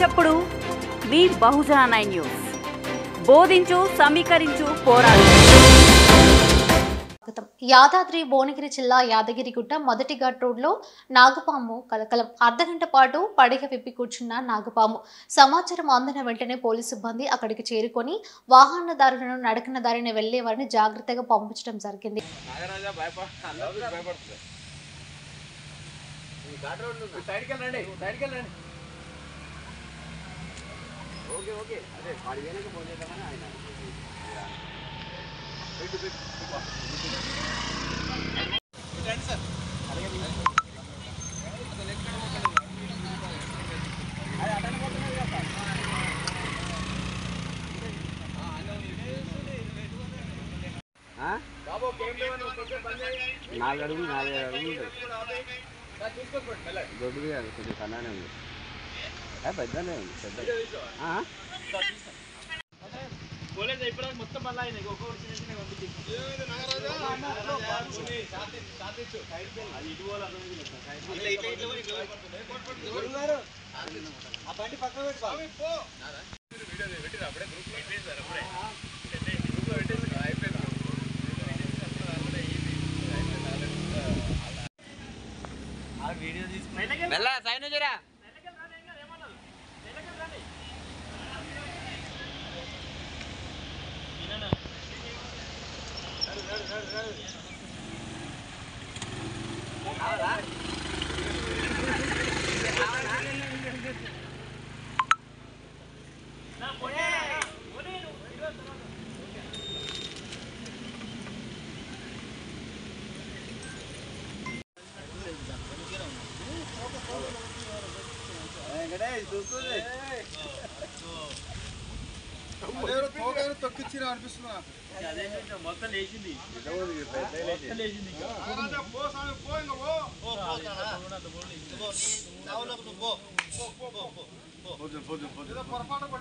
ఎప్పుడు మీ బహుజన nine news బోధించు సమీకరించు పోరాడు స్వాగతం యాదాద్రి భువనగిరి జిల్లా యాదగిరిగుట్ట మొదటి ఘట్ రోడ్లో నాగపాము కలకలం అర్ధగంట పాటు పడిగ విప్పి కూర్చున్న నాగపాము సమాచారం అందిన వెంటనే పోలీసు సిబ్బంది అక్కడికి చేరుకొని వాహనదారులను నడకన దారిని వెళ్లే వారిని జాగ్రత్తగా పంపించడం జరిగింది నాగరాజా భయపడ అందరూ భయపడుతుంది సైడ్కి వెళ్ళండి సైడ్కి వెళ్ళండి ఓకే ఓకే అదే వాడి వెనక ఫోన్ చేద్దామని ఆయన పెట్టు పెట్టు రండి సార్ నాలుగు అడుగులు నాలుగు అడుగులు దొడ్డుది కాదు కొంచెం సన్నగానే ఉంది ఏ, పెద్దనే ఉంది పెద్ద ఆ? మెల్ల సైన్ జరా తొక్కిచ్చిన అనిపిస్తున్నా మొత్తం లేచింది పొద్దున పొద్దున పొద్దున